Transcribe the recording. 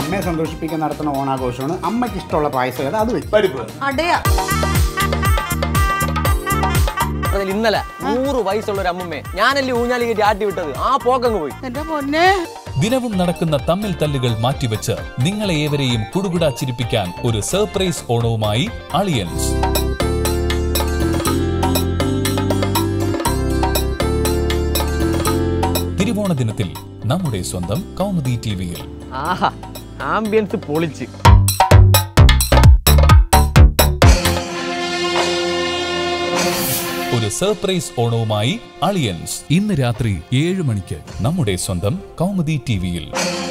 അമ്മയെ സന്തോഷിപ്പിക്കാൻ നടത്തുന്ന ഓണാഘോഷമാണ് അമ്മയ്ക്ക് ഇഷ്ടമുള്ള പായസം ഏതാ അത് വെക്കും പരിപ്പ് അടയാ അതിൽ ഇന്നലെ നൂറ് വയസ്സുള്ള ഒരു അമ്മമ്മേ ഞാനല്ലേ ഊഞ്ഞാലി കയറ്റി ആട്ടി വിട്ടത് ആ പോക്കങ്ങ് പോയി എന്റെ പൊന്നെ ദിനവും നടക്കുന്ന തമ്മിൽ തല്ലുകൾ മാറ്റിവെച്ച് നിങ്ങളെ ഏവരെയും കുടുകുടാ ചിരിപ്പിക്കാൻ ഒരു സർപ്രൈസ് ഓണവുമായി അളിയൻസ് തിരുവോണ ദിനത്തിൽ നമ്മുടെ സ്വന്തം കൗമുദി ടിവിയിൽ ആഹാ ആംബിയൻസ് പൊളിച്ച് ഒരു സർപ്രൈസ് ഓണവുമായി അളിയൻസ് ഇന്ന് രാത്രി ഏഴ് മണിക്ക് നമ്മുടെ സ്വന്തം കൗമുദി ടിവിയിൽ